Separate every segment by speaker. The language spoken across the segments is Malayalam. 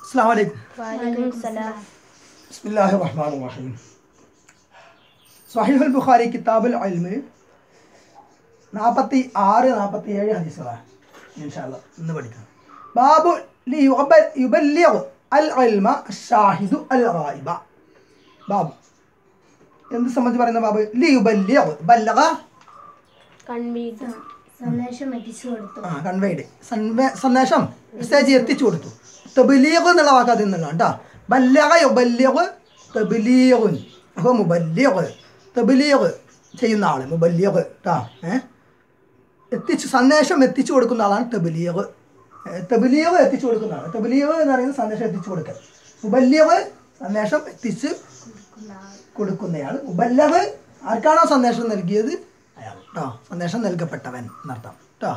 Speaker 1: അസ്സാം വലൈക്കും
Speaker 2: വലൈക്കും സലാം
Speaker 1: ബിസ്മില്ലാഹി റഹ്മാൻ റഹീം സ്വഹീഹുൽ ബുഖാരി കിതാബുൽ അൽമിൽ നാൽപ്പത്തി ആറ് നാൽപ്പത്തി ഏഴ് ഹദീസുകളാണ് ഇൻഷാല്ല ഇന്ന് പഠിക്കാം ബാബു ലി യുബ- യുബല്ലിഗു അൽ ഇൽമ ഷാഹിദു അൽ ഗായിബ ബാബു എന്ത് സംബന്ധിച്ച് പറയുന്ന ബാബു ലി യുബല്ലിഗു ബല്ലഗ
Speaker 2: കൺവീഡ്
Speaker 3: സന്ദേശം എത്തിച്ചു കൊടുത്തു
Speaker 1: ആ കൺവേഡ് സന്ദേശം മെസ്സേജ് എത്തിച്ചു കൊടുത്തു തബിലീഗ് എന്നുള്ള വാക്ക് അതിൽ നിന്നുള്ള കേട്ടോ ബല്ലഗ യുബല്ലിഗ് തബിലീഗുൻ അപ്പോൾ മുബല്ലിഗ് തബിലീഗ് ചെയ്യുന്ന ആൾ മുബല്ലിഗ് കേട്ടോ ഏ എത്തിച്ചു സന്ദേശം എത്തിച്ചു കൊടുക്കുന്ന ആളാണ് തബിലീഗ് തബിലീഗ് എത്തിച്ചു കൊടുക്കുന്ന ആൾ തബിലീഗ് എന്ന് പറയുന്നത് സന്ദേശം എത്തിച്ചു കൊടുക്കൽ മുബല്ലിഗ് സന്ദേശം എത്തിച്ച് കൊടുക്കുന്നയാൾ മുബല്ലഗ് ആർക്കാണോ സന്ദേശം നൽകിയത് അയാൾ കേട്ടോ സന്ദേശം നൽകപ്പെട്ടവൻ എന്നർത്ഥം കേട്ടോ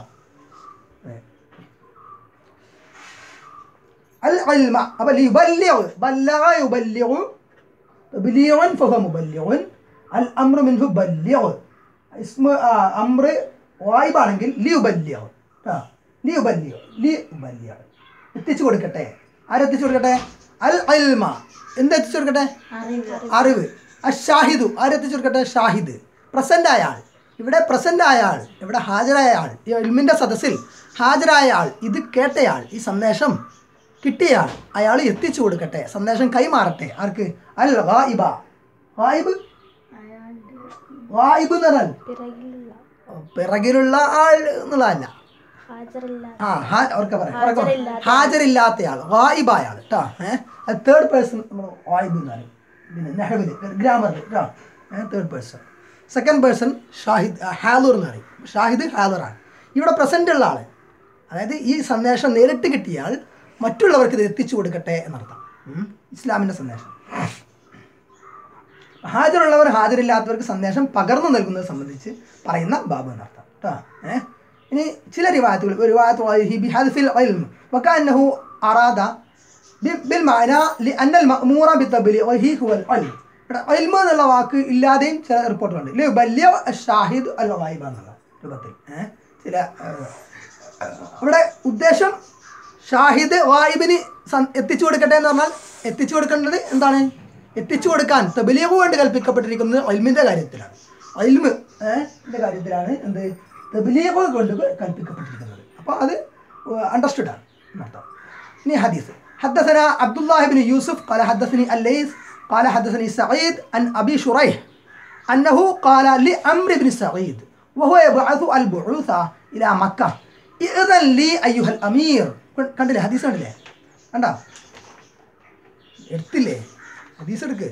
Speaker 1: അൽ ഇൽമ അപ്പോൾ യുബല്ലിഗ് ബല്ലഗ യുബല്ലിഗു തബ്ലീഗൻ ഫഹു മുബല്ലിഗുൻ അൽ അംറു മിൻഹു ബല്ലിഗ് ഇസ്മ ആ, അംറ് വായിബാണെങ്കിൽ ലി യുബല്ലിഗ് കേട്ടോ ലി യുബല്ലിഗ് ലി യുബല്ലിഗ് എത്തിച്ചു കൊടുക്കട്ടെ ആരെത്തിച്ചു കൊടുക്കട്ടെ അൽ ഇൽമ എന്ത് എത്തിച്ചു കൊടുക്കട്ടെ അറിവ് അഷാഹിദു ആരെത്തിച്ചു കൊടുക്കട്ടെ ഷാഹിദ് പ്രസന്റ് ആയ ആൾ ഇവിടെ പ്രസന്റ് ആയ ആൾ ഇവിടെ ഹാജരായ ആൾ ഈ ഇൽമിൻ്റെ സദസ്സിൽ ഹാജരായ ആൾ ഇത് കേട്ടയാൾ ഈ സന്ദേശം കിട്ടിയ ആൾ അയാൾ എത്തിച്ചു കൊടുക്കട്ടെ സന്ദേശം കൈമാറട്ടെ ആർക്ക് അൽ ഗായിബ ഗായിബ് ഗായിബ് എന്ന് പറഞ്ഞാൽ
Speaker 2: പിറകിലുള്ള
Speaker 1: പിറകിലുള്ള ആൾ എന്നുള്ളതല്ല
Speaker 2: ഹാജറില്ല
Speaker 1: ആ ഹാ അവർക്ക് പറയാം അവർക്ക് പറയാം. ഹാജരില്ലാത്ത ആൾ വായിബായ ആൾ കേട്ടോ ഏഹ് തേർഡ് പേഴ്സൺ നമ്മൾ വായിബ് എന്ന് പറയും പിന്നെ നെഹവിൽ ഗ്രാമറിൽ കേട്ടോ തേർഡ് പേഴ്സൺ സെക്കൻഡ് പേഴ്സൺ ഷാഹിദ് ആ, ഹാലൂർ എന്ന് പറയും ഷാഹിദ് ഹാലൂറാണ് ഇവിടെ പ്രസൻ്റ് ഉള്ള ആൾ അതായത് ഈ സന്ദേശം നേരിട്ട് കിട്ടിയ ആൾ മറ്റുള്ളവർക്ക് ഇത് എത്തിച്ചു കൊടുക്കട്ടെ എന്നർത്ഥം ഉം. ഇസ്ലാമിൻ്റെ സന്ദേശം ഹാജരുള്ളവർ ഹാജരില്ലാത്തവർക്ക് സന്ദേശം പകർന്നു നൽകുന്നത് സംബന്ധിച്ച് പറയുന്ന ബാബു എന്നർത്ഥം കേട്ടോ ഏഹ് ഇനി ചില റിവായത്തുകൾ ഒരു റിവായത്ത് ബിഹദ്ഫിൽ ഇൽം വക്കാന്നഹു അറാദ ബി- ബിൽ മഅന ലി അന്നൽ മഅ്മൂറ ബിത്തബ്ലീഗിഹി ഹുവൽ ഇൽം ഇവിടെ ഇൽമ എന്നുള്ള വാക്ക് ഇല്ലാതെയും ചില റിപ്പോർട്ടുകളുണ്ട് ലി ബല്യ ഷാഹിദ് അൽ ഗായിബ എന്നുള്ള രൂപത്തിൽ ഏഹ് ചില ഏഹ്, അവിടെ ഉദ്ദേശം ഷാഹിദ് വായിബിന് സം- എത്തിച്ചു കൊടുക്കട്ടെ എന്ന് പറഞ്ഞാൽ എത്തിച്ചു കൊടുക്കേണ്ടത് എന്താണ് എത്തിച്ചു കൊടുക്കാൻ തബലീഗ് കൊണ്ട് കൽപ്പിക്കപ്പെട്ടിരിക്കുന്നത് അൽമിൻ്റെ കാര്യത്തിലാണ് അൽമ് ഏഹ് കാര്യത്തിലാണ് എന്ത് തബലീഗ് കൊണ്ട് കൽപ്പിക്കപ്പെട്ടിരിക്കുന്നത് അപ്പോൾ അത് അണ്ടർസ്റ്റുഡ് ആണ് എന്നർത്ഥം ഇനി ഹദീസ് حدثنا عبد الله بن يوسف قال حدثني الليث قال حدثني سعيد عن أبي شريح أنه قال لعمرو بن سعيد وهو يبعث البعوث إلى مكة إذن لي أيها الأمير കണ്ടില്ലേ ഹദീസ് കണ്ടില്ലേ കണ്ടോ എടുത്തില്ലേ ഹദീസ് എടുക്ക്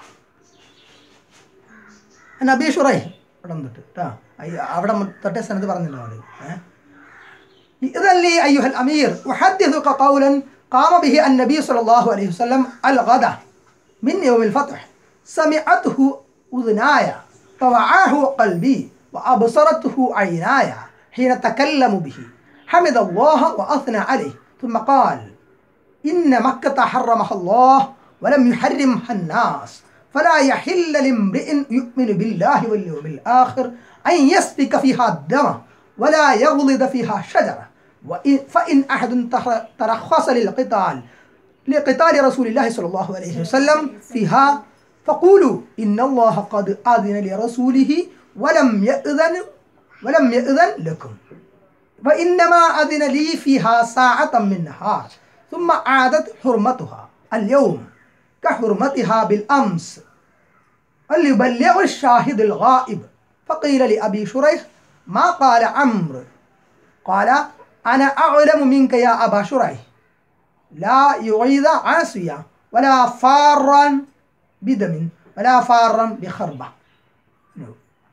Speaker 1: നബി ഷുറൈ അവിടെ വന്നിട്ട് കേട്ടോ അവിടെ തൊട്ടേ സ്ഥലത്ത് പറഞ്ഞല്ലോ അവിടെ ഏഹ് إذن لي أيها الأمير أحدثك قولا قام به النبي صلى الله عليه وسلم الغداء من يوم الفتح سمعته أذناي فوعاه قلبي وأبصرته عيناي حين تكلم به حمد الله وأثنى عليه ثم قال إن مكة حرمها الله ولم يحرمها الناس فلا يحل لامرئ يؤمن بالله واليوم الآخر أن يسفك فيها الدم ولا يغلظ فيها شجرة وإن فإن أحد تر- ترخص للقتال لقتال رسول الله صلى الله عليه وسلم فيها فقولوا إن الله قد أذن لرسوله ولم يأذن ولم يأذن لكم وإنما أذن لي فيها ساعة من نهار ثم عادت حرمتها اليوم كحرمتها بالأمس وليبلغ الشاهد الغائب فقيل لأبي شريح ما قال عمرو قال أنا أعلم منك يا أبا شريح لا يعيذ عاصيا ولا فارا بدم ولا فارا بخربة No.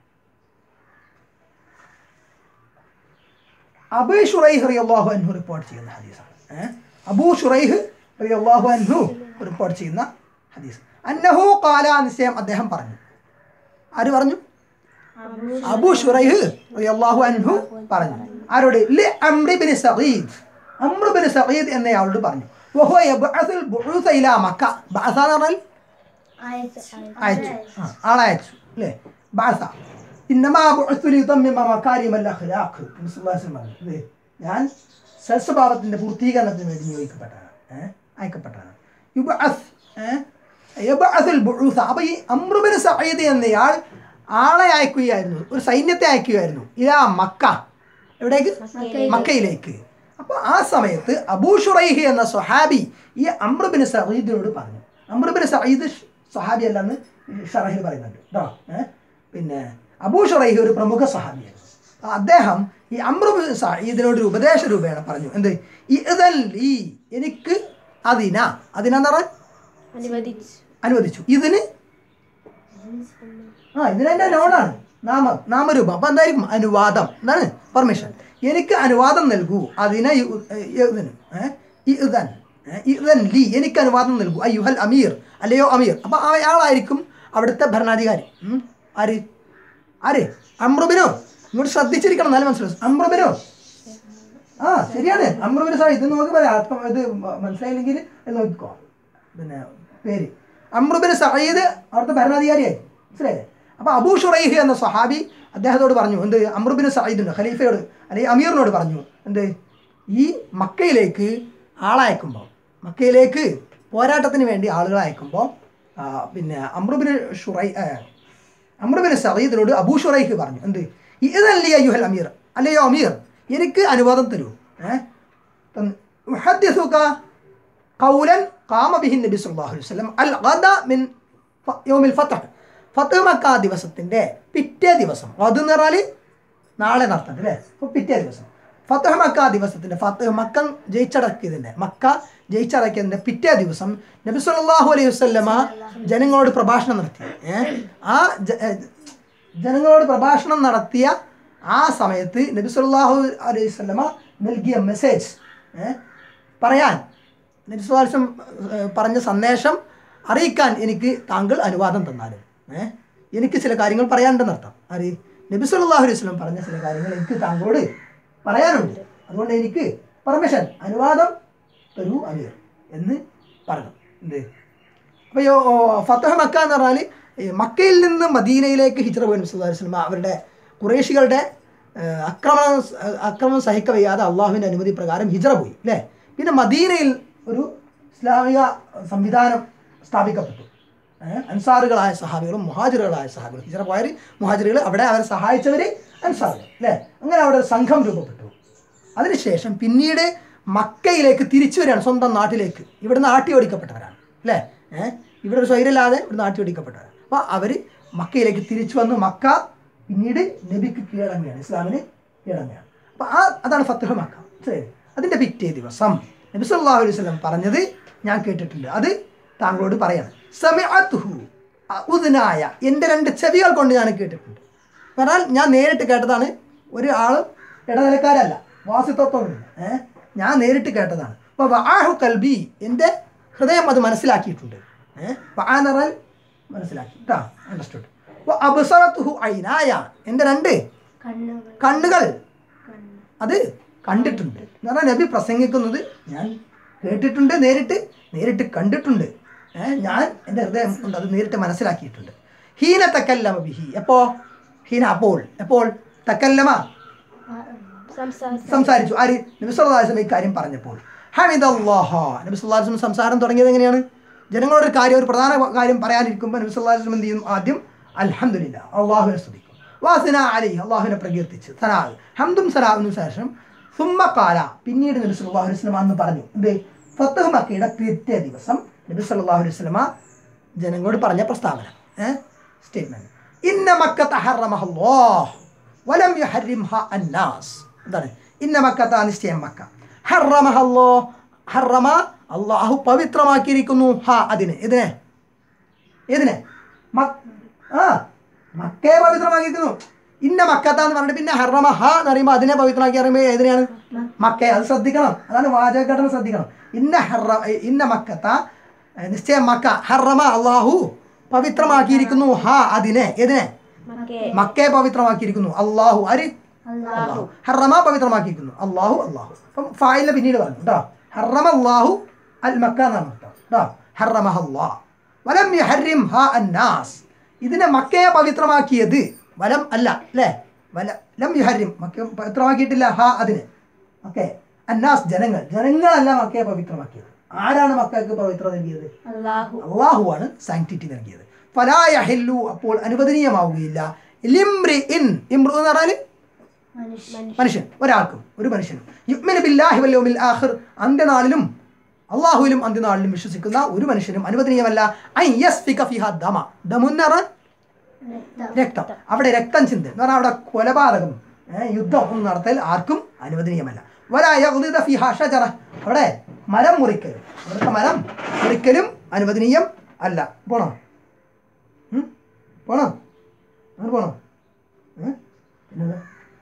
Speaker 1: അബൂ ഷുറൈഹ് റളിയല്ലാഹു അൻഹു റിപ്പോർട്ട് ചെയ്യുന്ന ഹദീസാണ് ഏഹ്? അബൂ ഷുറൈഹ് റളിയല്ലാഹു അൻഹു റിപ്പോർട്ട് ചെയ്യുന്ന ഹദീസ് അന്നഹു കാല നിശ്ചയം അദ്ദേഹം പറഞ്ഞു ആര് പറഞ്ഞു അബൂ ഷുറൈഹ് റളിയല്ലാഹു അൻഹു പറഞ്ഞു ആരോട് ലി അംറി bin Said Amr bin Said എന്നയാളോട് പറഞ്ഞു വഹുവ യബ്അസുൽ ബുഊസ ഇലാ മക്ക ബഅസ എന്ന് പറഞ്ഞാൽ അയച്ചു ആ, ആളെ അയച്ചു അല്ലേ ബാസ ഇന്നമാ ബുഅസ്തു ലിയുതമ്മിമ മകാരിമൽ അഖ്ലാഖ് നബി സല്ലല്ലാഹു അലൈഹി വസല്ലം പറഞ്ഞു. ഇത് ഞാൻ സൽസ്വഭാവത്തിന്റെ പൂർത്തീകരണത്തിന് വേണ്ടി നിയോഗിക്കപ്പെട്ടതാണ് ഏഹ് അയക്കപ്പെട്ടതാണ് യുബഅസ് ഏ? യബഅസുൽ ബുഊസ അപ്പോൾ ഈ അമ്രുബിൻ സഈദ് എന്നയാൾ ആളെ അയക്കുകയായിരുന്നു ഒരു സൈന്യത്തെ അയക്കുകയായിരുന്നു ഇതാ മക്ക എവിടേക്ക് മക്കയിലേക്ക് അപ്പോൾ ആ സമയത്ത് അബൂ ഷുറൈഹി എന്ന സ്വഹാബി ഈ അമ്രുബിൻ സഈദിനോട് പറഞ്ഞു അമ്രുബിൻ സഈദ് സ്വഹാബി അല്ലെന്ന് ഷറഹിൽ പറയുന്നുണ്ട് കേട്ടോ ഏ? പിന്നെ അബൂ ഷുറൈഹി ഒരു പ്രമുഖ സ്വഹാബിയാണ് അപ്പോൾ അദ്ദേഹം ഈ അമ്രുബിൻ സഈദിനോട് ഒരു ഉപദേശ രൂപേണ പറഞ്ഞു എന്ത് ഇതൽ ഈ എനിക്ക് അതിന അതിനെന്ന് പറഞ്ഞാൽ
Speaker 2: അനുവദിച്ചു
Speaker 1: അനുവദിച്ചു ഇതിന് ആ ഇതിനെൻ്റെ നോണാണ് നാമ നാമരൂപം അപ്പം എന്തായിരിക്കും അനുവാദം എന്താണ് പെർമിഷൻ എനിക്ക് അനുവാദം നൽകൂ അതിനെ യു- ഏ, ഇതിന് ഏ? ഇഅ്ദൻ. ഏ? ഇഅ്ദൻ ലീ എനിക്ക് അനുവാദം നൽകൂ അയ്യുഹൽ അമീർ അല്ലയോ അമീർ അപ്പം അയാളായിരിക്കും അവിടുത്തെ ഭരണാധികാരി ഉം. ആര് ആര് അമ്രുബിനോ ഇങ്ങോട്ട് ശ്രദ്ധിച്ചിരിക്കണം എന്നാലും മനസ്സിലാവും അമ്രുബിനോ ആ ശരിയാണ് അമ്രുബിന് സാർ ഇത് നമുക്ക് പറയാം അപ്പം ഇത് മ- മനസ്സിലായില്ലെങ്കിൽ ഇത് നോക്കിക്കോ പിന്നെ പേര് അമ്രുബിന് സയ്യിദ് അവിടുത്തെ ഭരണാധികാരിയായി മനസ്സിലായില്ലേ അപ്പോൾ അബൂ ഷുറൈഹ് എന്ന സ്വഹാബി അദ്ദേഹത്തോട് പറഞ്ഞു എന്ത് അമ്രുബിന് സയ്യിദിന് ഖലീഫയോട് അല്ലെങ്കിൽ അമീറിനോട് പറഞ്ഞു എന്ത് ഈ മക്കയിലേക്ക് ആളയക്കുമ്പോൾ മക്കയിലേക്ക് പോരാട്ടത്തിന് വേണ്ടി ആളുകളെ അയക്കുമ്പോൾ ആ, പിന്നെ അമ്രുബിന് ഷുറൈ ആ, അമ്രുബിന് സയ്യിദിനോട് അബൂ ഷുറൈഹ് പറഞ്ഞു എന്ത് ഇതല്ലേ അയ്യുഹൽ അമീർ അല്ലയോ അമീർ എനിക്ക് അനുവാദം തരൂ ഏഹ് قولا قام به النبي صلى الله عليه وسلم الغد من ഫ- യൗമിൽ ഫത്തഹ് ഫത്തഹ് മക്ക ദിവസത്തിൻ്റെ പിറ്റേ ദിവസം അത് എന്ന് പറഞ്ഞാൽ നാളെ നടത്തണം അല്ലേ അപ്പോൾ പിറ്റേ ദിവസം ഫത്തഹ് മക്ക ദിവസത്തിൻ്റെ ഫത്തഹ് മക്ക ജയിച്ചടക്കിയതിൻ്റെ മക്ക ജയിച്ചടക്കിയതിൻ്റെ പിറ്റേ ദിവസം നബി സല്ലല്ലാഹു അലൈഹി വസല്ലമ ജനങ്ങളോട് പ്രഭാഷണം നടത്തി ഏ? ആ ജ- ഏ, ജനങ്ങളോട് പ്രഭാഷണം നടത്തിയ ആ സമയത്ത് നബി സല്ലല്ലാഹു അലൈഹി വസല്ലമ നൽകിയ മെസ്സേജ് പറയാൻ നബി സല്ലല്ലാഹു അലൈഹി വസല്ലം ഏ, പറഞ്ഞ സന്ദേശം അറിയിക്കാൻ എനിക്ക് താങ്കൾ അനുവാദം തന്നാലും ഏഹ് എനിക്ക് ചില കാര്യങ്ങൾ പറയാനുണ്ടെന്നർത്ഥം ആര് നബി സല്ലല്ലാഹു അലൈഹി വസല്ലം പറഞ്ഞ ചില കാര്യങ്ങൾ എനിക്ക് താങ്കളോട് പറയാനുണ്ട് അതുകൊണ്ട് എനിക്ക് പെർമിഷൻ അനുവാദം തരൂ അമീർ എന്ന് പറഞ്ഞു എന്ത് അപ്പോൾ ഈ ഫത്തഹ് മക്ക എന്ന് പറഞ്ഞാൽ ഈ മക്കയിൽ നിന്ന് മദീനയിലേക്ക് ഹിജ്റ പോയി നബി സല്ലല്ലാഹു അലൈഹി വസല്ലം അവരുടെ കുറേശികളുടെ ഏഹ്, ആക്രമണം സ- ആക്രമണം സഹിക്ക വയ്യാതെ അള്ളാഹുവിൻ്റെ അനുമതി പ്രകാരം ഹിജ്റ പോയി അല്ലേ പിന്നെ മദീനയിൽ ഒരു ഇസ്ലാമിക സംവിധാനം സ്ഥാപിക്കപ്പെട്ടു ഏഹ്, അൻസാറുകളായ സഹാബികളും മുഹാജിറുകളായ സഹാബികളും ഹിജ്റ പോയവർ മുഹാജിറുകൾ അവിടെ അവരെ സഹായിച്ചവർ അൻസാറുകൾ അല്ലേ അങ്ങനെ അവിടെ ഒരു സംഘം രൂപപ്പെട്ടു അതിനുശേഷം പിന്നീട് മക്കയിലേക്ക് തിരിച്ചു വരികയാണ് സ്വന്തം നാട്ടിലേക്ക് ഇവിടുന്ന് ആട്ടി ഓടിക്കപ്പെട്ടവരാണ് അല്ലേ ഏഹ് ഇവിടെ ഒരു സ്വൈരല്ലാതെ ഇവിടുന്ന് ആട്ടി ഓടിക്കപ്പെട്ടവരാണ് അപ്പോൾ അവർ മക്കയിലേക്ക് തിരിച്ചു വന്നു മക്ക പിന്നീട് നബിക്ക് കീഴടങ്ങുകയാണ് ഇസ്ലാമിന് കീഴടങ്ങുകയാണ് അപ്പോൾ ആ അതാണ് ഫത്തുഹ മക്ക ശരി അതിൻ്റെ പിറ്റേ ദിവസം നബി സല്ലല്ലാഹു അലൈഹി വസല്ലം പറഞ്ഞത് ഞാൻ കേട്ടിട്ടുണ്ട് അത് താങ്കളോട് പറയാണ് സമയത്തുഹു ഉദനായ എൻ്റെ രണ്ട് ചെവികൾ കൊണ്ട് ഞാൻ കേട്ടിട്ടുണ്ട് പറഞ്ഞാൽ ഞാൻ നേരിട്ട് കേട്ടതാണ് ഒരു ആളും ഇടനിലക്കാരല്ല വാസിത്വത്വമില്ല ഏഹ് ഞാൻ നേരിട്ട് കേട്ടതാണ് അപ്പോൾ വാഹു കൽബി എൻ്റെ ഹൃദയം അത് മനസ്സിലാക്കിയിട്ടുണ്ട് ഏഹ് വാ എന്ന് പറഞ്ഞാൽ മനസ്സിലാക്കി കേട്ടോ അണ്ടർസ്റ്റുഡ് അപ്പോൾ അബസറത്തുഹു ഐനായ എൻ്റെ രണ്ട്
Speaker 3: കണ്ണുകൾ
Speaker 1: കണ്ണുകൾ അത് കണ്ടിട്ടുണ്ട് എന്ന് പറഞ്ഞാൽ നബി പ്രസംഗിക്കുന്നത് ഞാൻ കേട്ടിട്ടുണ്ട് നേരിട്ട് നേരിട്ട് കണ്ടിട്ടുണ്ട് ഏ, ഞാൻ എൻ്റെ ഹൃദയം കൊണ്ട് അത് നേരിട്ട് മനസ്സിലാക്കിയിട്ടുണ്ട് ഹീന തക്കല്ലമ ബിഹി എപ്പോ ഹീന അപ്പോൾ എപ്പോൾ തക്കല്ലമ
Speaker 2: സംസാരിച്ചു
Speaker 1: സംസാരിച്ചു ആര് നബി സല്ലല്ലാഹു അലൈഹി വസല്ലം ഈ കാര്യം പറഞ്ഞപ്പോൾ ഹമിദല്ലാഹ നബി സല്ലല്ലാഹു അലൈഹി വസല്ലം സംസാരം തുടങ്ങിയത് എങ്ങനെയാണ് ജനങ്ങളോട് ഒരു കാര്യം ഒരു പ്രധാന കാര്യം പറയാനിരിക്കുമ്പോൾ നബി സല്ലല്ലാഹു അലൈഹി വസല്ലം എന്ത് ചെയ്യും ആദ്യം അൽഹംദുലില്ലാ അള്ളാഹുവിനെ സ്തുതിക്കും വാസിന അലി അള്ളാഹുവിനെ പ്രകീർത്തിച്ച് സനാവ് ഹംദും സനാവിനും ശേഷം സുമ്മ കാല പിന്നീട് നബി സല്ലല്ലാഹു അലൈഹി വസല്ലം അന്ന് പറഞ്ഞു എന്ത് ഫത്തഹ് മക്കയുടെ പിറ്റേ ദിവസം നബി സല്ലല്ലാഹു അലൈഹി വസല്ലമ ജനങ്ങളോട് പറഞ്ഞ പ്രസ്താവന ഏഹ് സ്റ്റേറ്റ്മെന്റ് ഇന്ന മക്കത്ത ഹറമഹല്ലാഹ് വലം യുഹരിംഹ അന്നാസ് എന്താണ് ഇന്ന മക്കത്ത നിശ്ചയം മക്ക ഹറമഹല്ലോ ഹറമ അള്ളാഹു പവിത്രമാക്കിയിരിക്കുന്നു ഹ അതിന് ഇതിനെ ഏതിനെ മക്- ആ മക്കയെ പവിത്രമാക്കിയിരിക്കുന്നു ഇന്ന മക്കത്ത എന്ന് പറഞ്ഞിട്ട് പിന്നെ ഹറമ ഹ എന്ന് പറയുമ്പോൾ അതിനെ പവിത്രമാക്കി പറയുമ്പോൾ ഏതിനെയാണ് മക്കയെ അത് ശ്രദ്ധിക്കണം അതാണ് വാചകഘടന ശ്രദ്ധിക്കണം ഇന്ന ഹറ ഇന്ന മക്കത്ത ഏ, നിശ്ചയം മക്ക ഹറമ അള്ളാഹു പവിത്രമാക്കിയിരിക്കുന്നു ഹ അതിനെ ഏതിനെ
Speaker 2: മക്കേ
Speaker 1: മക്കയെ പവിത്രമാക്കിയിരിക്കുന്നു അള്ളാഹു ആര്
Speaker 3: അള്ളാഹു
Speaker 1: അള്ളാഹു ഹറമ പവിത്രമാക്കിയിരിക്കുന്നു അള്ളാഹു അള്ളാഹു അപ്പം ഫായിലിനെ പിന്നീട് പറഞ്ഞു കേട്ടോ ഹറമ അള്ളാഹു അൽ മക്ക എന്നാണ് കേട്ടോ കേട്ടോ ഹറമ അള്ളാഹ് വലം യുഹരിം ഹ അന്നാസ് ഇതിനെ മക്കയെ പവിത്രമാക്കിയത് വലം അല്ല അല്ലേ വല ലം യുഹരിം മക്ക പവിത്രമാക്കിയിട്ടില്ല ഹ അതിന് ഓക്കെ അന്നാസ് ജനങ്ങൾ ജനങ്ങളല്ല മക്കയെ പവിത്രമാക്കിയത് ആരാണ് മക്കൾക്ക് പവിത്രത നൽകിയത്
Speaker 2: അള്ളാഹു
Speaker 1: അള്ളാഹുവാണ് സാങ്ക്ടിറ്റി നൽകിയത് ഫലായഹില്ലു അപ്പോൾ അനുവദനീയമാവുകയില്ല ലിംറി ഇൻ ഇമ്രു എന്ന് പറഞ്ഞാൽ
Speaker 3: മനുഷ്യൻ
Speaker 1: മനുഷ്യൻ ഒരാൾക്കും ഒരു മനുഷ്യനും യുഗ്മിന് ബില്ലാഹി വല്യൗമിൽ ആഖിർ അന്ത്യനാളിലും അള്ളാഹുവിലും അന്ത്യനാളിലും വിശ്വസിക്കുന്ന ഒരു മനുഷ്യനും അനുവദനീയമല്ല ഐ യസ്ഫിക ഫിഹ ദമ ദമുന്ന് പറഞ്ഞാൽ
Speaker 3: രക്തം
Speaker 1: രക്തം അവിടെ രക്തം ചിന്ത എന്ന് പറഞ്ഞാൽ അവിടെ കൊലപാതകം ഏ, യുദ്ധം ഒന്നും നടത്തൽ ആർക്കും അനുവദനീയമല്ല വലാ യഗ്ദിദ ഫിഹ ഷജറ അവിടെ മരം മുറിക്കലും അവിടുത്തെ മരം മുറിക്കലും അനുവദനീയം അല്ല പോണോ ഉം? പോണോ അങ്ങനെ പോണോ ഏ? പിന്നെന്താ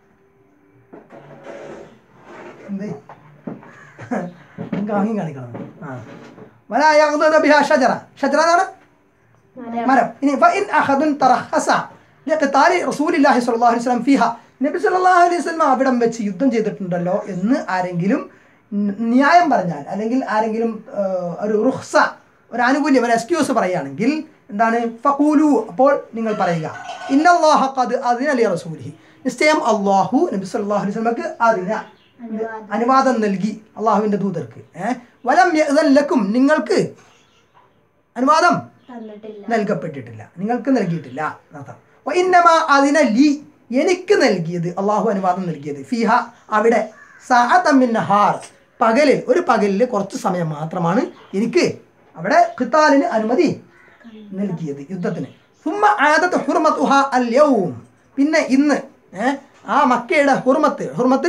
Speaker 1: എന്തേ നിങ്ങൾക്ക് വാങ്ങി കാണിക്കണം ആ വലാ യഗ്ദിദ ഫിഹ ഷജറ ഷജറ എന്നാണ്
Speaker 2: മരം
Speaker 1: മരം ഇനി ഫഇൻ അഹദുൻ തറഹസ ലിഖിതാലി റസൂലില്ലാഹി സ്വല്ലല്ലാഹു അലൈഹി വസല്ലം ഫിഹ നബി സല്ലല്ലാഹു അലൈഹി വസല്ലം അവിടം വെച്ച് യുദ്ധം ചെയ്തിട്ടുണ്ടല്ലോ എന്ന് ആരെങ്കിലും ന- ന്യായം പറഞ്ഞാൽ അല്ലെങ്കിൽ ആരെങ്കിലും ആ, ഒരു റുഹ്സ ഒരു ആനുകൂല്യം ഒരു എക്സ്ക്യൂസ് പറയുകയാണെങ്കിൽ എന്താണ് ഫഖൂലു അപ്പോൾ നിങ്ങൾ പറയുക ഇന്നല്ലാഹ ഖദ് അദിന ലി റസൂലിഹി നിശ്ചയം അല്ലാഹു നബി സല്ലല്ലാഹു അലൈഹി വസല്ലമക്ക് അതിന
Speaker 3: അനുവാദം.
Speaker 1: അനുവാദം നൽകി അള്ളാഹുവിൻ്റെ ദൂതർക്ക് ഏഹ് വലം യഅ്ദൻ ലക്കും നിങ്ങൾക്ക് അനുവാദം
Speaker 3: തന്നിട്ടില്ല
Speaker 1: നൽകപ്പെട്ടിട്ടില്ല നിങ്ങൾക്ക് നൽകിയിട്ടില്ല എന്നർത്ഥം ഇന്നമ അതിനെ ലി എനിക്ക് നൽകിയത് അള്ളാഹു അനുവാദം നൽകിയത് ഫിഹ അവിടെ സഅതമിൻ നഹാർ പകലിൽ ഒരു പകലിൽ കുറച്ച് സമയം മാത്രമാണ് എനിക്ക് അവിടെ ഖിത്താലിന് അനുമതി നൽകിയത് യുദ്ധത്തിന് സുമ്മ ആദത്ത് ഹുർമത്തുഹ അൽ യൗം പിന്നെ ഇന്ന് ഏ, ആ മക്കയുടെ ഹുർമത്ത് ഹുർമത്ത്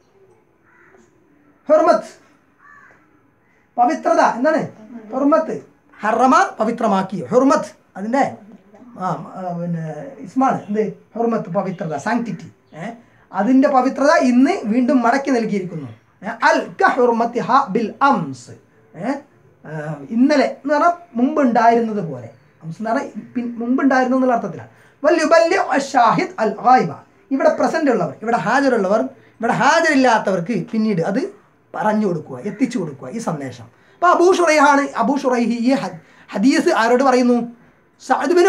Speaker 1: ഹുർമത്ത് പവിത്രത എന്താണ് ഹുർമത്ത് ഹറമ പവിത്രമാക്കി ഹുർമത്ത് അതിൻ്റെ ആ ആ, പിന്നെ ഇസ്മാണ് എന്ത് ഹുർമത്ത് പവിത്രത സാങ്ക്ടിറ്റി ഏഹ് അതിൻ്റെ പവിത്രത ഇന്ന് വീണ്ടും മടക്കി നൽകിയിരിക്കുന്നു ഏ, അൽ ക ഹുർമത്തി ഹ ബിൽ അംസ് ഏഹ് ഇന്നലെ എന്ന് പറഞ്ഞാൽ മുമ്പ് ഉണ്ടായിരുന്നത് പോലെ അംസ് എന്ന് പറഞ്ഞാൽ പിൻ- മുമ്പ് ഉണ്ടായിരുന്നു എന്നുള്ള അർത്ഥത്തിലാണ് വല്യുബല്യ ഷാഹിദ് അൽ ഗായിബ ഇവിടെ പ്രസൻ്റ് ഉള്ളവർ ഇവിടെ ഹാജരുള്ളവർ ഇവിടെ ഹാജരില്ലാത്തവർക്ക് പിന്നീട് അത് പറഞ്ഞു കൊടുക്കുക എത്തിച്ചു കൊടുക്കുക ഈ സന്ദേശം അപ്പോൾ അബൂ ഷുറൈഹാണ് അബൂ ഷുറൈഹി ഈ ഹദ്- ഹദീസ് ആരോട് പറയുന്നു സഅദ്ബിനു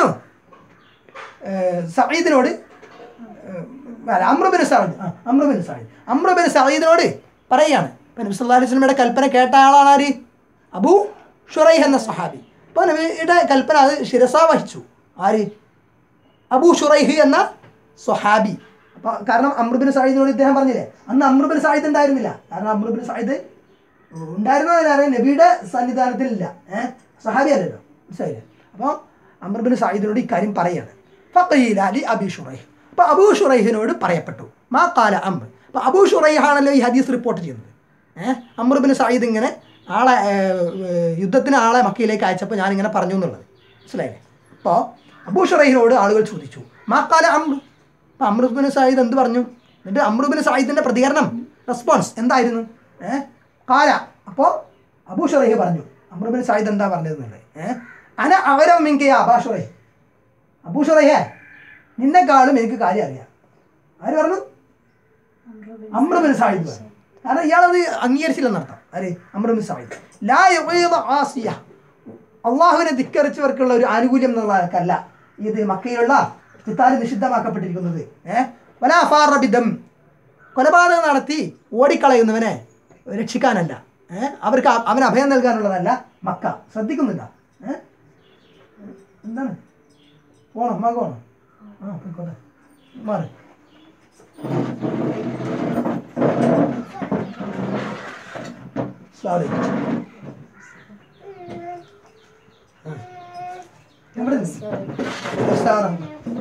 Speaker 1: സഈദിനോട് അമ്രുബിൻ സഈദ് ആ അമ്രുബിൻ സഈദ് അമ്രുബിൻ സഈദിനോട് പറയാണ് ഇപ്പം നബി സല്ലല്ലാഹു അലൈഹി വസല്ലമയുടെ കൽപ്പന കേട്ട ആളാണ് ആര് അബൂ ഷുറൈഹ് എന്ന സ്വഹാബി അപ്പോൾ നബിയുടെ കൽപ്പന അത് ശിരസ വഹിച്ചു ആര് അബൂ ഷുറൈഹ് എന്ന സ്വഹാബി അപ്പോൾ കാരണം അമ്രുബിൻ സാഹിദിനോട് ഇദ്ദേഹം പറഞ്ഞില്ലേ അന്ന് അമ്രുബിൻ സാഹിദ് ഉണ്ടായിരുന്നില്ല കാരണം അമ്രുബിൻ സാഹിദ് ഉണ്ടായിരുന്നതിനാണ് നബിയുടെ സന്നിധാനത്തിലില്ല ഏഹ് സഹാബി അല്ലല്ലോ മനസ്സിലായില്ലേ അപ്പോൾ അമ്രുബിൻ സാഹിദിനോട് ഇക്കാര്യം പറയാണ് ഫഖീല അലി അബി ഷുറൈഹ് അപ്പോൾ അബൂ ഷുറൈഹിനോട് പറയപ്പെട്ടു മാ കാല അംർ അപ്പോൾ അബൂ ഷുറൈഹാണല്ലോ ഈ ഹദീസ് റിപ്പോർട്ട് ചെയ്യുന്നത് ഏഹ് അമ്രുബിൻ സാഹിദ് ഇങ്ങനെ ആളെ ഏഹ്, ഏഹ്, യുദ്ധത്തിന് ആളെ മക്കയിലേക്ക് അയച്ചപ്പോൾ ഞാനിങ്ങനെ പറഞ്ഞു എന്നുള്ളത് മനസ്സിലായില്ലേ അപ്പോൾ അബൂ ഷുറൈഹിനോട് ആളുകൾ ചോദിച്ചു മാക്കാല അമ്രു അപ്പോൾ അമ്രുബിൻ സാഹിദ് എന്ത് പറഞ്ഞു എന്നിട്ട് അമ്രുബിൻ സാഹിദിൻ്റെ പ്രതികരണം റെസ്പോൺസ് എന്തായിരുന്നു ഏഹ് കാല അപ്പോൾ അബൂ ഷുറൈഹ് പറഞ്ഞു അമ്രുബിൻ സാഹിദ് എന്താ പറഞ്ഞതെന്നുള്ളത് ഏഹ് അന അവരം മിങ്കയ അബാ ഷുറൈഹ് അബൂ ഷുറൈഹേ നിന്നെക്കാളും എനിക്ക് കാര്യം അറിയാം ആര് പറഞ്ഞു അമ്രുബിൻ സാഹിദ് പറഞ്ഞു കാരണം ഇയാളത് അംഗീകരിച്ചില്ലെന്നർത്ഥം ആര് അമ്രുബിൻ സാഹിദ് ലാ യുഗീദ ആസിയ അള്ളാഹുവിനെ ധിക്കരിച്ചവർക്കുള്ള ഒരു ആനുകൂല്യം എന്നുള്ളതല്ല ഇത് മക്കയിലുള്ള കിത്താല് നിഷിദ്ധമാക്കപ്പെട്ടിരിക്കുന്നത് ഏഹ് വലാഫാറബിദം കൊലപാതകം നടത്തി ഓടിക്കളയുന്നവനെ രക്ഷിക്കാനല്ല ഏഹ് അവർക്ക് അ- അവന് അഭയം നൽകാനുള്ളതല്ല മക്ക ശ്രദ്ധിക്കുന്നില്ല ഏഹ് എന്താണ് പോണോ മക പോണോ ആ പോയിക്കോട്ടെ മാറി സോറി എവിടെ നിന്ന് ഉസ്താദാണ്.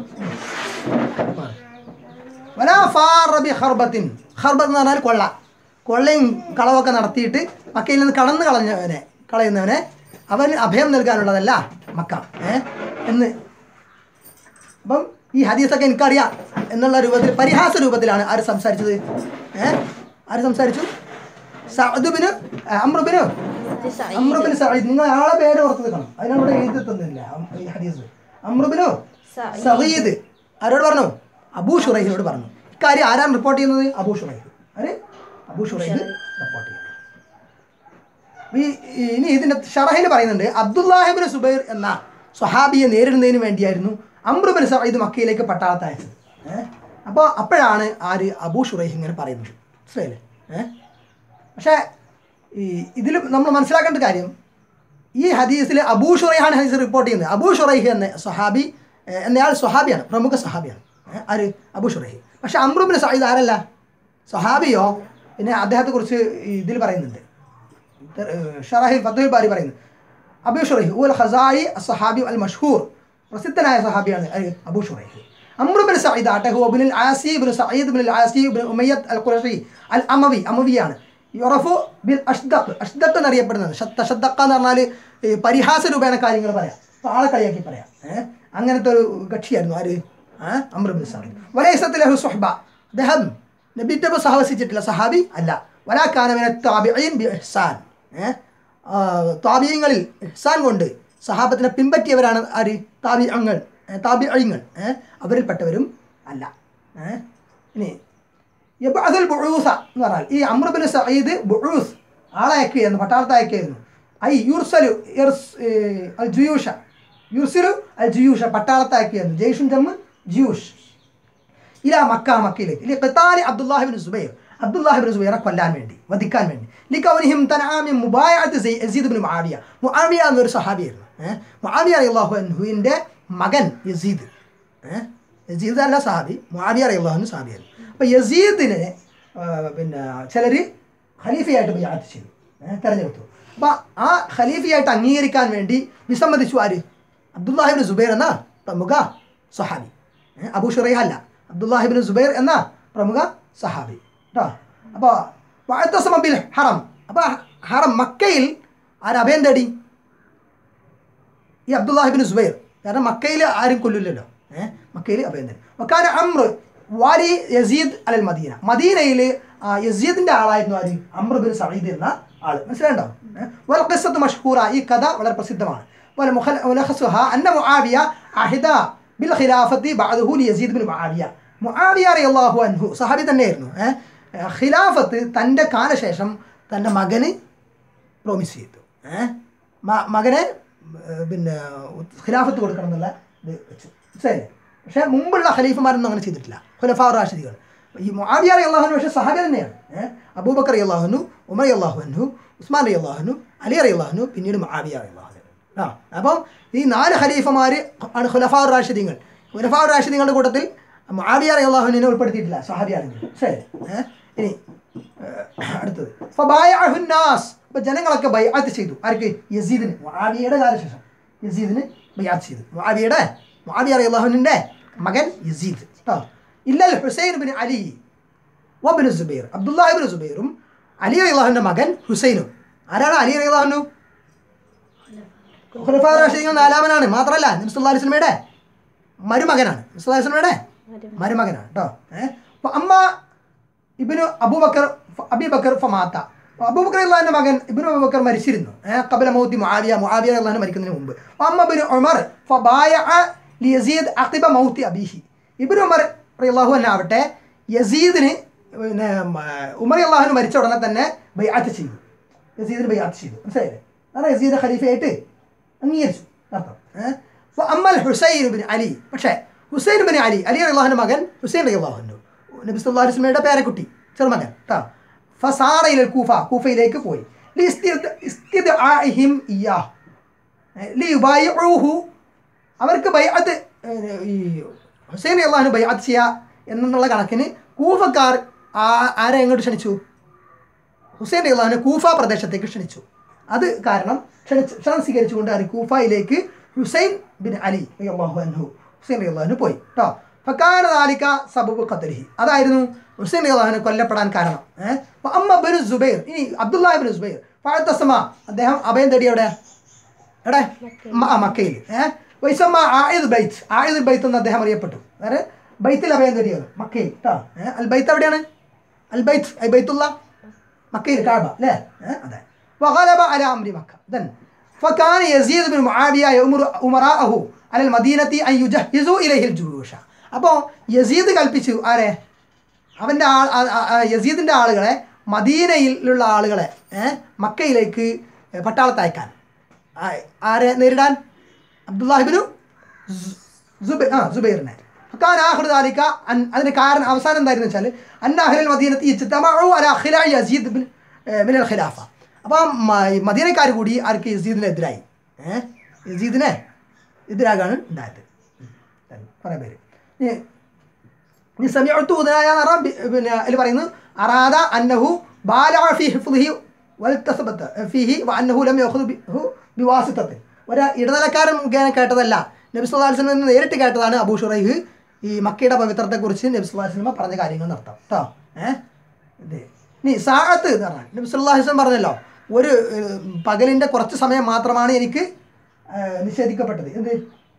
Speaker 1: വലാ ഫാറ ബി ഖർബത്തിൻ ഖർബത്ത് എന്ന് പറഞ്ഞാൽ കൊള്ള കൊള്ളയും കളവൊക്കെ നടത്തിയിട്ട് മക്കയിൽ നിന്ന് കടന്നു കളഞ്ഞവനെ കളയുന്നവനെ അവന് അഭയം നൽകാനുള്ളതല്ല മക്ക ഏ എന്ന് അപ്പം ഈ ഹദീസൊക്കെ എനിക്കറിയാം എന്നുള്ള രൂപത്തിൽ പരിഹാസ രൂപത്തിലാണ് ആര് സംസാരിച്ചത് ഏ ആര് സംസാരിച്ചു സഅദുബിന് അമ്രുബിന് അമ്രുബിന് സഈദ് നിങ്ങൾ ആളെ പേര് ഓർത്ത് കാണും അതിനവിടെ എഴുതി തന്നില്ല അം- ഈ ഹദീസ് അമ്രുബിനു
Speaker 2: സഈദ്.
Speaker 1: സഈദ് ആരോട് പറഞ്ഞു അബൂ ഷുറൈഹിനോട് പറഞ്ഞു ഇക്കാര്യം ആരാണ് റിപ്പോർട്ട് ചെയ്യുന്നത് അബൂ ഷുറൈഹ് ആര് അബൂ ഷുറൈഹ് റിപ്പോർട്ട് ചെയ്യുന്നത് ഈ ഈ- ഇനി ഇതിന്റെ ഷറഹിൽ പറയുന്നുണ്ട് അബ്ദുല്ലാഹിബിന് സുബൈർ എന്ന സ്വഹാബിയെ നേരിടുന്നതിന് വേണ്ടിയായിരുന്നു അമ്രുബിൻ സഈദ് മക്കയിലേക്ക് പട്ടാളത്ത് അയച്ചത് ഏഹ് അപ്പോൾ അപ്പോഴാണ് ആര് അബൂ ഷുറൈഹ് ഇങ്ങനെ പറയുന്നത് മനസ്സിലായില്ലേ ഏഹ് പക്ഷേ ഈ ഇതിൽ നമ്മൾ മനസ്സിലാക്കേണ്ട കാര്യം ഈ ഹദീസിൽ അബൂ ഷുറൈഹാണ് ഹദീസ് റിപ്പോർട്ട് ചെയ്യുന്നത് അബൂ ഷുറൈഹ് എന്ന സഹാബി ഏഹ്, എന്നയാൾ സ്വഹാബിയാണ് പ്രമുഖ സഹാബിയാണ് ഏഹ്, ആര് അബൂ ഷുറൈഹ് പക്ഷെ അമ്രുബിൻ സയ്യിദ് ആരല്ല സഹാബിയോ പിന്നെ അദ്ദേഹത്തെക്കുറിച്ച് ഇതിൽ പറയുന്നുണ്ട് ഷറാഹിൽ ഫത്തുൽ ബാരി പറയുന്നു അബൂ ഷുറൈഹ് ഉൽ ഖസായി സഹാബി അൽ മഷ്ഹൂർ പ്രസിദ്ധനായ സഹാബിയാണ് ആര്? അബൂ ഷുറൈഹ് അമ്രുബിൻ സയ്യിദ് ആട്ടെ ഹുബിൻ ആസി bin Sayyid bin Aasi bin Umayyat al Qurashi al Amawi അമവിയാണ് യുറഫു ബിൽ അഷ്ദഖ് അഷ്ദഖ് എന്നറിയപ്പെടുന്നത് ഷദ്ദഖ എന്ന് പറഞ്ഞാൽ ഈ പരിഹാസ രൂപേണ കാര്യങ്ങൾ പറയാം അപ്പോൾ ആളെ കളിയാക്കി പറയാം ഏഹ് അങ്ങനത്തെ ഒരു കക്ഷിയായിരുന്നു ആര് ഏഹ് അമ്രുബിൻ സയ്യിദ് വലൈസത്ത് ലഹു സുഹ്ബ അദ്ദേഹം നബിൻ്റെ ഒപ്പം സഹവസിച്ചിട്ടില്ല സഹാബി അല്ല വലാക്കാനവിനെ താബിഈൻ ബി ഇഹ്സാൻ ഏഹ് താബിയങ്ങളിൽ ഇഹ്സാൻ കൊണ്ട് സഹാബത്തിനെ പിൻപറ്റിയവരാണ് ആര് താബിയങ്ങൾ താബിഅങ്ങൾ ഏഹ് അവരിൽപ്പെട്ടവരും അല്ല ഏഹ് ഇനി യബ്അദുൽ ബുഊസ എന്ന് പറഞ്ഞാൽ ഈ അമ്രുബിൻ സഈദ് ബുഊസ് ആളെ അയക്കുകയായിരുന്നു പട്ടാളത്തെ അയക്കുകയായിരുന്നു ഐ യുർസലു ഇർസ് ഏഹ് അൽ ജുയൂഷ യുർസലു അൽ ജുയൂഷ പട്ടാളത്തെ അയക്കുകയായിരുന്നു ജയ്ഷുൻ ജമ്മ് ജിയൂഷ് ഇല മക്ക മക്കയിലേക്ക് ഇനി ഖത്താലി അബ്ദുല്ലാഹിബിൻ സുബൈർ അബ്ദുല്ലാഹിബിൻ സുബൈറെ കൊല്ലാൻ വേണ്ടി വധിക്കാൻ വേണ്ടി ലിക്കൗനിഹിം തനാമി മുബായത്ത് യസീദ് ബിൻ മുആവിയ മുആവിയ എന്നൊരു സഹാബിയായിരുന്നു ഏഹ് മുആവിയ റളിയല്ലാഹു അൻഹുവിൻ്റെ മകൻ യസീദ് ഏഹ് യസീദ് അല്ല സഹാബി മുആവിയ റളിയല്ലാഹു അൻഹു സഹാബിയായിരുന്നു അപ്പോൾ യസീദിനെ ആ, പിന്നെ ചിലർ ഖലീഫയായിട്ട് ബിയാത്ത് ചെയ്തു ഏഹ് തെരഞ്ഞെടുത്തു അപ്പോൾ ആ ഖലീഫയായിട്ട് അംഗീകരിക്കാൻ വേണ്ടി വിസമ്മതിച്ചു ആര് അബ്ദുല്ലാഹിബിൻ സുബൈർ എന്ന പ്രമുഖ സഹാബി ഏഹ് അബൂ ഷുറൈഹ അല്ല അബ്ദുല്ലാഹിബിൻ സുബൈർ എന്ന പ്രമുഖ സഹാബി കേട്ടോ അപ്പോൾ വാഴത്തസമബിൽ ഹറം അപ്പോൾ ഹറം മക്കയിൽ ആര് അഭയം തേടി ഈ അബ്ദുല്ലാഹിബിൻ സുബൈർ കാരണം മക്കയിൽ ആരും കൊല്ലില്ലല്ലോ ഏഹ് മക്കയിൽ അഭയം തേടി മക്കാന അമ്ര വാലി യസീദ് അലൽ മദീന മദീനയിൽ യസീദിൻ്റെ ആളായിരുന്നു ആര് അമ്ര ബിൻ സഈദ് എന്ന ആൾ മനസ്സിലാണ്ടോ വൽ ഖിസ്സത്ത് മഷ്ഹൂറ ഈ കഥ വളരെ പ്രസിദ്ധമാണ് വൽ മുഖൽ മുലഖസുഹ അന്ന മുആവിയ അഹിദ ബിൽ ഖിലാഫത്തി ബഅദഹു ലി യസീദ് ബിൻ മുആവിയ മുആവിയ റളിയല്ലാഹു അൻഹു സഹാബി തന്നെയായിരുന്നു ഏഹ് ഖിലാഫത്ത് തൻ്റെ കാലശേഷം തൻ്റെ മകന് പ്രോമിസ് ചെയ്തു ഏഹ് മ- മകനെ ഏഹ് പിന്നെ ഖിലാഫത്ത് കൊടുക്കണം എന്നുള്ള ഇത് വെച്ചു മനസ്സിലായില്ലേ പക്ഷേ മുമ്പുള്ള ഖലീഫമാരൊന്നും അങ്ങനെ ചെയ്തിട്ടില്ല ഖുലഫാ റാഷിദികൾ ഈ മുആവിയ അള്ളാഹുനു പക്ഷേ സഹാബി തന്നെയാണ് ഏഹ് അബൂബക്കർ അള്ളാഹുനു ഉമർ അള്ളാഹുനു ഉസ്മാൻ അള്ളാഹുനു അലി അള്ളാഹുനു പിന്നീട് മുആവിയ അള്ളാഹുനു ആ അപ്പം ഈ നാല് ഖലീഫമാർ ആണ് ഖുലഫാ റാഷിദിങ്ങൾ ഖുലഫാ റാഷിദിങ്ങളുടെ കൂട്ടത്തിൽ മുആവിയ അള്ളാഹുവിനെ ഉൾപ്പെടുത്തിയിട്ടില്ല സഹാബിയാണെങ്കിൽ ശരി ഏഹ് ഇനി ഏഹ് അടുത്തത് ഫബായഅഹു നാസ് അപ്പോൾ ജനങ്ങളൊക്കെ ബൈഅത്ത് ചെയ്തു ആർക്ക് യസീദിന് മുആവിയയുടെ കാലശേഷം യസീദിന് ബൈഅത്ത് ചെയ്തു മുആവിയയുടെ മുആവിയ റളിയല്ലാഹുവിൻ്റെ മകൻ യസീദ് കേട്ടോ ഇല്ലൽ ഹുസൈൻ ബിൻ അലി വബിൻ സുബൈർ അബ്ദുല്ലാഹി ബിൻ സുബൈറും അലി റളിയല്ലാഹുവിൻ്റെ മകൻ ഹുസൈനും ആരാണ് അലി റളിയല്ലാഹു ഖുലഫാ റാഷിദീങ്ങൾ നാലാമനാണ് മാത്രമല്ല നബി സല്ലല്ലാഹു അലൈഹി വസല്ലമയുടെ മരുമകനാണ് നബി സല്ലല്ലാഹു അലൈഹി വസല്ലമയുടെ മരുമകനാണ് കേട്ടോ ഏഹ് അപ്പോൾ അമ്മ ഇബിനു അബൂബക്കർ ഫ- അബീബക്കർ ഫമാത്ത അപ്പോൾ അബൂബക്കർ അള്ളാഹിൻ്റെ മകൻ ഇബിനു അബൂബക്കർ മരിച്ചിരുന്നു ഏഹ് കബല മൗത്തി മുആവിയ മുആവിയ അള്ളാഹിന് മരിക്കുന്നതിന് മുമ്പ് അമ്മ ബിൻ ഉമർ ഫബായ ലി യസീദ് അഖിബ മൗത്തി അബീഹി ഇബിനു ഉമർ അള്ളാഹു തന്നെ ആവട്ടെ യസീദിന് പിന്നെ മ- ഉമർ അള്ളാഹുന് മരിച്ച ഉടനെ തന്നെ ബൈഅത്ത് ചെയ്തു യസീദിന് ബൈഅത്ത് ചെയ്തു മനസ്സിലായില്ലേ അതാണ് യസീദ് ഖലീഫയായിട്ട് അംഗീകരിച്ചു അർത്ഥം ഏഹ് അപ്പോൾ അമ്മൽ ഹുസൈൻ ബിൻ അലി പക്ഷേ ഹുസൈൻ ബിൻ അലി അലി അള്ളാഹുൻ്റെ മകൻ ഹുസൈൻ അലി അള്ളാഹുന്നു നബി സല്ലല്ലാഹു അലൈഹി വസല്ലമയുടെ പേരക്കുട്ടി ചെറുമകൻ കേട്ടോ ഫസാറയിൽ കൂഫ കൂഫയിലേക്ക് പോയി ലിസ്തിദ്- ഇസ്തിദ്ആഇഹിം ഇയ്യാഹ്. ഏഹ് ലിയുബായിഉഹു. അവർക്ക് ബൈഅത്ത് ഏഹ് ഈ ഹുസൈൻ അള്ളാഹുന് ബൈഅത്ത് ചെയ്യുക എന്നുള്ള കണക്കിന് കൂഫക്കാർ ആ- ആരെ എങ്ങോട്ട് ക്ഷണിച്ചു ഹുസൈൻ അള്ളാഹുനെ കൂഫ പ്രദേശത്തേക്ക് ക്ഷണിച്ചു അത് കാരണം ക്ഷണിച്ച് ക്ഷണം സ്വീകരിച്ചുകൊണ്ട് അവർ കൂഫയിലേക്ക് ഹുസൈൻ ബിൻ അലി അള്ളാഹു അൻഹു ഹുസൈൻ അള്ളാഹുന് പോയി കേട്ടോ ഫക്കാന ദാലിക സബബ് ഖത്തലിഹി അതായിരുന്നു ഹുസൈൻ അള്ളാഹുനെ കൊല്ലപ്പെടാൻ കാരണം ഏഹ് അപ്പോൾ അമ്മ ബിൻ സുബൈർ ഇനി അബ്ദുല്ലാഹി ബിൻ സുബൈർ ഫഴത്തസമ അദ്ദേഹം അഭയം തേടി എവിടെ എവിടെ മ- ആ, മക്കയിൽ ഏഹ് വൈസമ്മ ആയത് ബൈത്ത് ആയത് ബൈത്ത് എന്ന് അദ്ദേഹം അറിയപ്പെട്ടു അതായത് ബൈത്തിൽ അഭയം തേടിയത് മക്കയിൽ കേട്ടോ ഏഹ് അൽ ബൈത്ത് എവിടെയാണ് അൽ ബൈത്ത് ഐ ബൈത്തുള്ള مكة الكعبة لا ها؟ هذا وغلب على أمر مكة then فكان يزيد بن معاوية يأمر أمراءه على المدينة أن يجهزوا إليه الجيوش അപ്പോൾ യസീദ് കൽപ്പിച്ചു ആരെ അവൻ്റെ ആൾ ആ- ആ- ആ യസീദിൻ്റെ ആളുകളെ മദീനയിലുള്ള ആളുകളെ ഏ, മക്കയിലേക്ക് പട്ടാളത്ത് അയക്കാൻ ആ- ആരെ നേരിടാൻ അബ്ദുല്ലാഹിബിനു സുബൈ ആ സുബൈറിനെ فكان آخر ذلك أن അതിന് കാരണം അവസാനം എന്തായിരുന്നു വെച്ചാൽ അന്ന അഹ്ലൽ മദീനത്തി ഇജ്തമഉ അലാ ഖിലാഇ യസീദ് ബിൻ من الخلافة അപ്പോൾ മദീനക്കാർ കൂടി ആർക്ക് യസീദിനെതിരായി ഏഹ് യസീദിനെ എതിരാകാണ് ഉണ്ടായത് ഉം. കുറേ പേര് ഇനി ഇനി സമയത്ത് ഉദനായ എന്ന് പറഞ്ഞാൽ ബി- പിന്നെ അതിൽ പറയുന്നു അറാദ അന്നഹു ബാലഅ ഫി ഹിഫ്ളിഹി വൽതസബത്ത് ഫീഹി വ അന്നഹു ലം യഖുദ് ബിഹു ബിവാസിത്തത്തിൽ ഒരു ഇടനിലക്കാരൻ മുഖേന കേട്ടതല്ല നബി സല്ലല്ലാഹു അലൈഹി വസല്ലം നേരിട്ട് കേട്ടതാണ് അബൂ ഷുറൈഹ് ഈ മക്കയുടെ പവിത്രത്തെക്കുറിച്ച് നബി സല്ലല്ലാഹു അലൈഹി വസല്ലം പറഞ്ഞ കാര്യങ്ങൾ നടത്താം കേട്ടോ ഏഹ് ഇത് ഇനി സാഹത്ത് എന്ന് പറഞ്ഞാൽ നബി സല്ലല്ലാഹു അലൈഹി വസല്ലം പറഞ്ഞല്ലോ ഒരു ഏഹ്, പകലിൻ്റെ കുറച്ച് സമയം മാത്രമാണ് എനിക്ക് ഏഹ്, നിഷേധിക്കപ്പെട്ടത് എന്ത്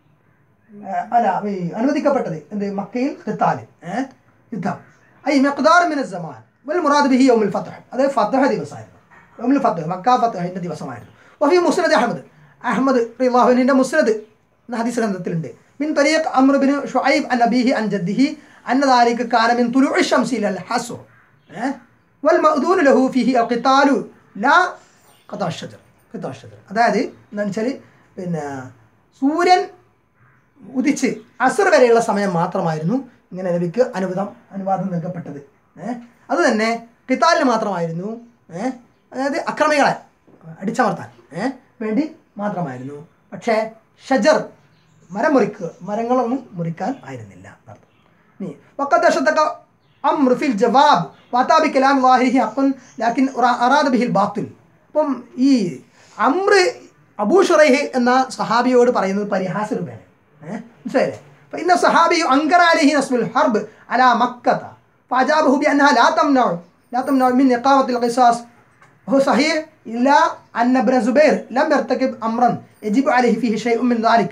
Speaker 1: ഏഹ് അല്ല ഈ അനുവദിക്കപ്പെട്ടത് എന്ത് മക്കയിൽ ഖിത്താല് ഏഹ് യുദ്ധം ഐ മെഖ്ദാർ മിന സമാൻ വൽ മുറാദ് ബിഹി യൗമുൽ ഫത്ഹ് അത് ഫത്ഹ ദിവസമായിരുന്നു യൗമുൽ ഫത്ഹ് മക്ക ഫത്ഹിൻ്റെ ദിവസമായിരുന്നു വഫി മുസ്നദ് അഹമ്മദ് അഹമ്മദ് റിവാഹുവിൻ്റെ മുസ്നദ് എന്ന ഹദീസ് ഗ്രന്ഥത്തിലുണ്ട് മിൻ തരീഖ് അമ്ർ ബിൻ ഷുഐബ് അൻ നബീഹി അൻ ജദ്ദിഹി അന്ന ദാലിക കാന മിൻ തുലൂഇ ശംസി ഇലൽ ഹസ്ർ ഏഹ് വൽ മഅ്ദൂൻ ലഹു ഫീഹി അൽ ഖിത്താലു ലാ ഖതാ ഷജർ ഖതാ ഷജർ അതായത് എന്താണെന്ന് വെച്ചാൽ പിന്നെ സൂര്യൻ ഉദിച്ച് അസർ വരെയുള്ള സമയം മാത്രമായിരുന്നു ഇങ്ങനെ നബിക്ക് അനുവാദം അനുവാദം നൽകപ്പെട്ടത് ഏഹ് അത് തന്നെ കിത്താലിന് മാത്രമായിരുന്നു ഏഹ് അതായത് അക്രമികളെ അടിച്ചമർത്താൻ ഏഹ് വേണ്ടി മാത്രമായിരുന്നു പക്ഷേ ഷജർ മരം മുറിക്കുക മരങ്ങളൊന്നും മുറിക്കാൻ ആയിരുന്നില്ല എന്നർത്ഥം ഇനി وقد أشدك أمر في الجواب وأتى بكلام ظاهره حق لكن أراد به الباطل അപ്പം ഈ അമ്ര അബൂ ഷുറൈഹ് എന്ന സഹാബിയോട് പറയുന്നത് പരിഹാസ രൂപയാണ് ഏഹ് മനസ്സിലായില്ലേ അപ്പം ഇന്ന സഹാബി അങ്കർ അലിഹി നസ്മുൽ ഹർബ് അല മക്കത്ത فأجابه بأنها لا تمنع لا تمنع من إقامة القصاص وهو صحيح إلا أن ابن زبير لم يرتكب أمرا يجب عليه فيه شيء من ذلك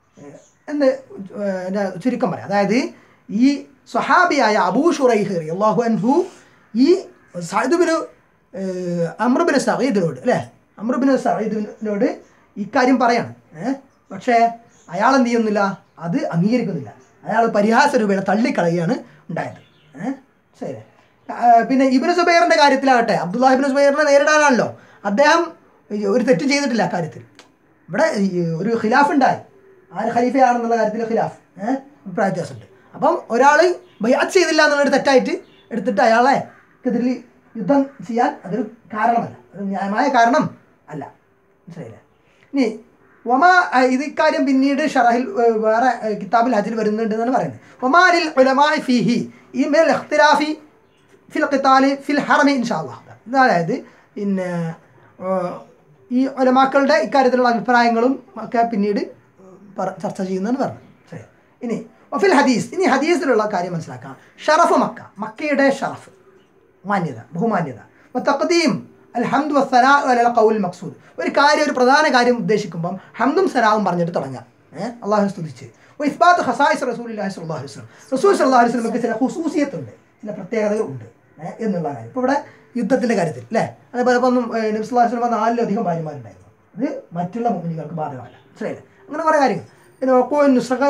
Speaker 1: എന്ന് ഏഹ് എൻ്റെ ചുരുക്കം പറയാം അതായത് ഈ സ്വഹാബിയായ അബൂ ഷുറൈഹ് അള്ളാഹു അൻഹു ഈ സഅദുബിന് അമ്രുബിന് സഹീദിനോട് അല്ലേ അമ്രുബിന് സഹീദിനോട് ഇക്കാര്യം പറയാണ് ഏഹ് പക്ഷേ അയാൾ എന്ത് ചെയ്യുന്നില്ല അത് അംഗീകരിക്കുന്നില്ല അയാൾ പരിഹാസ രൂപേണ തള്ളിക്കളയുകയാണ് ഉണ്ടായത് ഏഹ് ശരി ആ, പിന്നെ ഇബിന് സുബൈറിൻ്റെ കാര്യത്തിലാകട്ടെ അബ്ദുല്ലാഹിബിന് സുബൈറിനെ നേരിടാനാണല്ലോ അദ്ദേഹം ഈ ഒരു തെറ്റും ചെയ്തിട്ടില്ല അക്കാര്യത്തിൽ ഇവിടെ ഈ ഒരു ഖിലാഫ് ഉണ്ടായി ആര് ഖലീഫയാണെന്നുള്ള കാര്യത്തിൽ ഖിലാഫ് ഏഹ് അഭിപ്രായ വ്യത്യാസമുണ്ട് അപ്പം ഒരാൾ ബയ്യാത്ത് ചെയ്തില്ല എന്നുള്ളൊരു തെറ്റായിട്ട് എടുത്തിട്ട് അയാളെ എതിരിൽ യുദ്ധം ചെയ്യാൻ അതൊരു കാരണമല്ല അത് ന്യായമായ കാരണം അല്ല മനസ്സിലായില്ലേ ഇനി ഒമ ഇത് ഇക്കാര്യം പിന്നീട് ഷറഹിൽ ഏഹ്, വേറെ ഏഹ്, കിതാബിൽ ഹജിൽ വരുന്നുണ്ട് എന്നാണ് പറയുന്നത് ഒമാരിൽ ഉലമായി ഫീഹി ഈ മേൽ ഇഖ്തിലാഫി ഫിൽ ഖിത്താലി ഫിൽ ഹറമി ഇൻഷാല്ലാ അതായത് പിന്നെ ഏഹ്, ഈ ഒലമാക്കളുടെ ഇക്കാര്യത്തിലുള്ള അഭിപ്രായങ്ങളും ഒക്കെ പിന്നീട് പറ ചർച്ച ചെയ്യുന്നതെന്ന് പറഞ്ഞു ശരി ഇനി ഒഫിൽ ഹദീസ് ഇനി ഹദീസിലുള്ള കാര്യം മനസ്സിലാക്കാം ഷറഫ് മക്ക മക്കയുടെ ഷറഫ് മാന്യത ബഹുമാന്യത തഖദീം അൽ ഹംദ് വസ്സലാ അല ഖൗൽ മക്സൂദ് ഒരു കാര്യം ഒരു പ്രധാന കാര്യം ഉദ്ദേശിക്കുമ്പം ഹംദും സലാവും പറഞ്ഞിട്ട് തുടങ്ങാം ഏഹ് അള്ളാഹു സ്തുതിച്ച് ഇസ്ബാത്ത് ഹസായിസ് റസൂൽ സല്ലല്ലാഹു അലൈഹി വസല്ലം റസൂൽ സല്ലല്ലാഹു അലൈഹി വസല്ലമക്ക് ചില ഹുസൂസിയത്തുണ്ട് ചില പ്രത്യേകതകൾ ഉണ്ട് ഏഹ് എന്നുള്ള കാര്യം ഇപ്പോൾ ഇവിടെ യുദ്ധത്തിൻ്റെ കാര്യത്തിൽ അല്ലേ അതേപോലെ ഇപ്പം ഒന്നും ഏഹ് നബി സല്ലല്ലാഹു അലൈഹി വസല്ലം നാലിലധികം ഭാര്യമാരുണ്ടായിരുന്നു അത് മറ്റുള്ള മുഗ്നികൾക്ക് ബാധകമല്ല മനസ്സിലായില്ലേ അങ്ങനെ കുറേ കാര്യങ്ങൾ പിന്നെ ഒക്കോ നുസ്രഖ്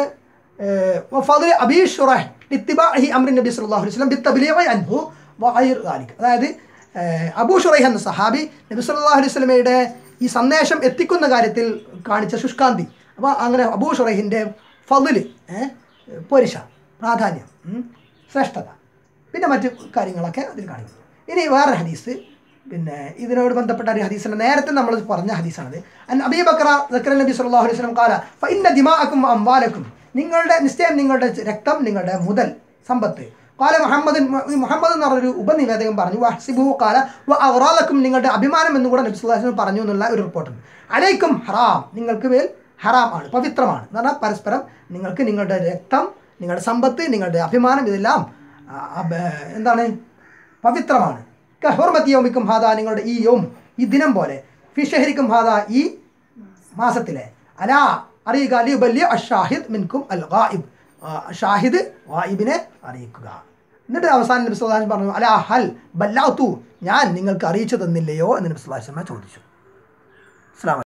Speaker 1: وفضل أبي شرح لاتباعه أمر النبي صلى الله عليه وسلم بالتبليغ عنه وغير ذلك അതായത് ഏഹ്, അബൂ ഷുറൈഹ് എന്ന സഹാബി നബി സല്ലല്ലാഹു അലൈഹി വസല്ലമയുടെ ഈ സന്ദേശം എത്തിക്കുന്ന കാര്യത്തിൽ കാണിച്ച ശുഷ്കാന്തി അപ്പോൾ അങ്ങനെ അബൂ ഷുറൈഹിൻ്റെ ഫضല് പോരിഷ പ്രാധാന്യം ഉം, ശ്രേഷ്ഠത പിന്നെ മറ്റു കാര്യങ്ങളൊക്കെ അതിൽ കാണിക്കുന്നു ഇനി വേറെ ഹദീസ് പിന്നെ ഇതിനോട് ബന്ധപ്പെട്ട ഒരു ഹദീസിന്റെ നേരത്തെ നമ്മൾ പറഞ്ഞ ഹദീസാണത് അൻ അബീ ബക്ര സക്കർ നബി സല്ലല്ലാഹു അലൈഹി വസല്ലം കാല ഫഇന്ന ദിമാഅക്കും അംവാലക്കും നിങ്ങളുടെ നിശ്ചയം നിങ്ങളുടെ രക്തം നിങ്ങളുടെ മുതൽ സമ്പത്ത് കാല മുഹമ്മദ് മുഹമ്മദ് എന്ന് പറഞ്ഞൊരു ഉപനിവേദകം പറഞ്ഞു വഹ്സിബു കാല വ അഗ്റാലക്കും നിങ്ങളുടെ അഭിമാനം എന്നും കൂടെ നബി സല്ലല്ലാഹു അലൈഹി വസല്ലം പറഞ്ഞു എന്നുള്ള ഒരു റിപ്പോർട്ടുണ്ട് അലൈക്കും ഹറാം നിങ്ങൾക്ക് മേൽ ഹറാം ആണ് പവിത്രമാണ് എന്ന് പറഞ്ഞാൽ പരസ്പരം നിങ്ങൾക്ക് നിങ്ങളുടെ രക്തം നിങ്ങളുടെ സമ്പത്ത് നിങ്ങളുടെ അഭിമാനം ഇതെല്ലാം ആ, അബ- എന്താണ് പവിത്രമാണ് കഹോർമത്തി യോമിക്കും ഹാദ നിങ്ങളുടെ ഈ യോം ഈ ദിനം പോലെ ഫിഷഹരിക്കും ഹാദ ഈ മാസത്തിലെ അലാ അറിയുക ലിയുബല്ലി അഷാഹിദ് മിൻകും അൽ ഗായിബ് ആ, ഷാഹിദ് ഗായിബിനെ അറിയിക്കുക എന്നിട്ട് അവസാനം നബി സല്ലല്ലാഹു അലൈഹി വസല്ലം പറഞ്ഞു അലാ ഹൽ ബല്ലാത്തു ഞാൻ നിങ്ങൾക്ക് അറിയിച്ചു തന്നില്ലയോ എന്ന് നബി സല്ലല്ലാഹു അലൈഹി വസല്ലം ചോദിച്ചു അസ്സലാമു